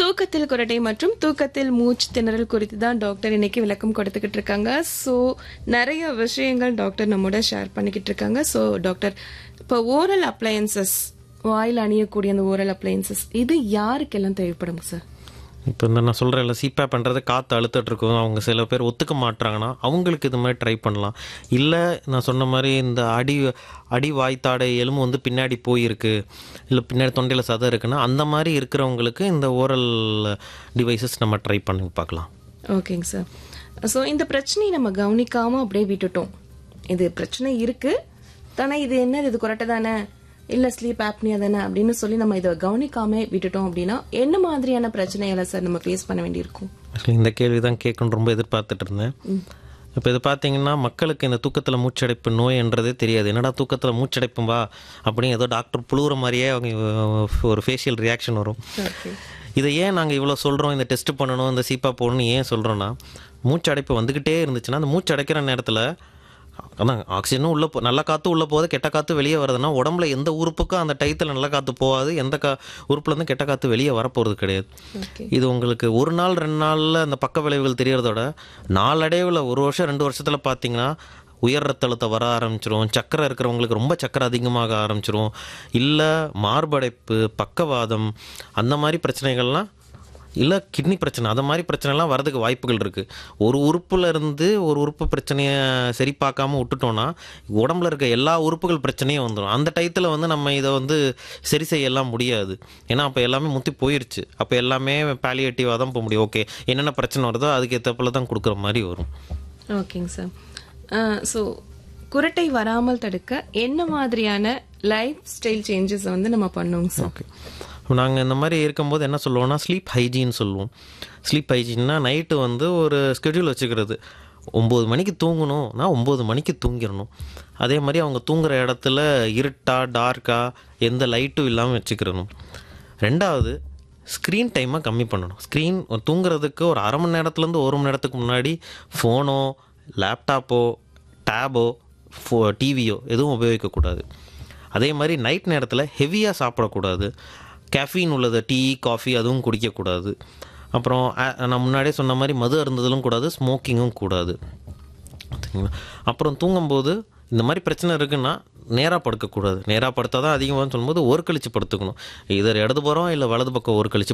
தூக்கத்தில் குரட்டை மற்றும் தூக்கத்தில் மூச்சு திணறல் குறித்து தான் டாக்டர் இன்னைக்கு விளக்கம் கொடுத்துக்கிட்டு இருக்காங்க ஸோ நிறைய விஷயங்கள் டாக்டர் நம்மோட ஷேர் பண்ணிக்கிட்டு இருக்காங்க ஸோ டாக்டர் இப்போ ஓரல் அப்ளையன்சஸ் வாயில் அணியக்கூடிய அந்த ஓரல் அப்ளையன்சஸ் இது யாருக்கெல்லாம் தேவைப்படுங்க சார் இப்போ இந்த நான் சொல்கிறேன்ல சிபேப் பண்ணுறது காற்று அழுத்தட்டு இருக்கும் அவங்க சில பேர் ஒத்துக்க மாட்றாங்கன்னா அவங்களுக்கு இது மாதிரி ட்ரை பண்ணலாம் இல்லை நான் சொன்ன மாதிரி இந்த அடி அடி வாய்த்தாடை எலும்பு வந்து பின்னாடி போயிருக்கு இல்லை பின்னாடி தொண்டையில் சதம் இருக்குன்னா அந்த மாதிரி இருக்கிறவங்களுக்கு இந்த ஓரல் டிவைசஸ் நம்ம ட்ரை பண்ணி பார்க்கலாம் ஓகேங்க சார் ஸோ இந்த பிரச்சனையை நம்ம கவனிக்காம அப்படியே விட்டுட்டோம் இது பிரச்சனை இருக்கு தானே இது என்னது இது குரட்டை தானே இல்ல ஸ்லீப் ஆப்னியா தானே அப்படின்னு சொல்லி நம்ம இதை கவனிக்காம விட்டுட்டோம் அப்படின்னா என்ன மாதிரியான பிரச்சனைகளை சார் நம்ம ஃபேஸ் பண்ண வேண்டியிருக்கும் Actually, இந்த கேள்வி தான் கேட்கணும் ரொம்ப எதிர்பார்த்துட்டு இருந்தேன் இப்போ இது பார்த்தீங்கன்னா மக்களுக்கு இந்த தூக்கத்தில் மூச்சடைப்பு நோய்ன்றதே தெரியாது என்னடா தூக்கத்தில் மூச்சடைப்பும்பா அப்படின்னு ஏதோ டாக்டர் புழுவுற மாதிரியே அவங்க ஒரு ஃபேஷியல் ரியாக்ஷன் வரும் ஓகே இதை ஏன் நாங்கள் இவ்வளோ சொல்கிறோம் இந்த டெஸ்ட் பண்ணணும் இந்த சீப்பா போடணும்னு ஏன் சொல்கிறோன்னா மூச்சு அடைப்பு வந்துக்கிட்டே இருந்துச்சுன்னா அந்த மூச்சு அடைக்கிற நேரத்தில் அதான் ஆக்சிஜனும் உள்ளே போ நல்ல காற்று உள்ளே போகுது கெட்ட காற்று வெளியே வருதுன்னா உடம்புல எந்த உறுப்புக்கும் அந்த டயத்தில் நல்ல காற்று போகாது எந்த கா உறுப்புலேருந்து கெட்ட காற்று வெளியே வரப்போகிறது கிடையாது ஓகே இது உங்களுக்கு ஒரு நாள் ரெண்டு நாளில் அந்த பக்க விளைவுகள் தெரியறதோட நாளடைவில் ஒரு வருஷம் ரெண்டு வருஷத்தில் பார்த்தீங்கன்னா உயர் ரத்த அழுத்தம் வர ஆரம்பிச்சிரும் சக்கரை இருக்கிறவங்களுக்கு ரொம்ப சக்கரை அதிகமாக ஆரம்பிச்சிரும் இல்லை மார்படைப்பு பக்கவாதம் அந்த மாதிரி பிரச்சனைகள்லாம் இல்லை கிட்னி பிரச்சனை அந்த மாதிரி பிரச்சனைலாம் வரதுக்கு வாய்ப்புகள் இருக்குது ஒரு உறுப்புல இருந்து ஒரு உறுப்பு பிரச்சனையை சரி பார்க்காம விட்டுட்டோம்னா உடம்புல இருக்க எல்லா உறுப்புகள் பிரச்சனையும் வந்துடும் அந்த டயத்தில் வந்து நம்ம இதை வந்து சரி செய்யலாம் முடியாது ஏன்னா அப்போ எல்லாமே முத்தி போயிருச்சு அப்போ எல்லாமே பேலியேட்டிவாக தான் போக முடியும் ஓகே என்னென்ன பிரச்சனை வருதோ அதுக்கு ஏற்றப்பில் தான் கொடுக்குற மாதிரி வரும் ஓகேங்க சார் ஸோ குரட்டை வராமல் தடுக்க என்ன மாதிரியான லைஃப் ஸ்டைல் சேஞ்சஸ் வந்து நம்ம பண்ணுவோங்க சார் ஓகே நாங்கள் இந்த மாதிரி இருக்கும்போது என்ன சொல்லுவோம்னா ஸ்லீப் ஹைஜீன் சொல்லுவோம் ஸ்லீப் ஹைஜீன்னா நைட்டு வந்து ஒரு ஸ்கெடியூல் வச்சுக்கிறது ஒம்பது மணிக்கு தூங்கணும்னா ஒம்பது மணிக்கு தூங்கிடணும் அதே மாதிரி அவங்க தூங்குற இடத்துல இருட்டா டார்க்கா எந்த லைட்டும் இல்லாமல் வச்சுக்கிறணும் ரெண்டாவது ஸ்க்ரீன் டைமை கம்மி பண்ணணும் ஸ்க்ரீன் தூங்குறதுக்கு ஒரு அரை மணி நேரத்துலேருந்து ஒரு மணி நேரத்துக்கு முன்னாடி ஃபோனோ லேப்டாப்போ டேபோ ஃபோ டிவியோ எதுவும் உபயோகிக்கக்கூடாது அதே மாதிரி நைட் நேரத்தில் ஹெவியாக சாப்பிடக்கூடாது கேஃபீன் உள்ளது டீ காஃபி அதுவும் குடிக்கக்கூடாது அப்புறம் அ- நான் முன்னாடியே சொன்ன மாதிரி மது அருந்துதலும் கூடாது ஸ்மோக்கிங்கும் கூடாது சரிங்களா அப்புறம் தூங்கும்போது இந்த மாதிரி பிரச்சனை இருக்குன்னா நேராக படுக்கக்கூடாது நேராக படுத்தால் தான் அதிகமாக சொல்லும்போது ஒரு கழிச்சு படுத்துக்கணும் இதர் இடது புறம் இல்லை வலது பக்கம் ஒரு கழிச்சு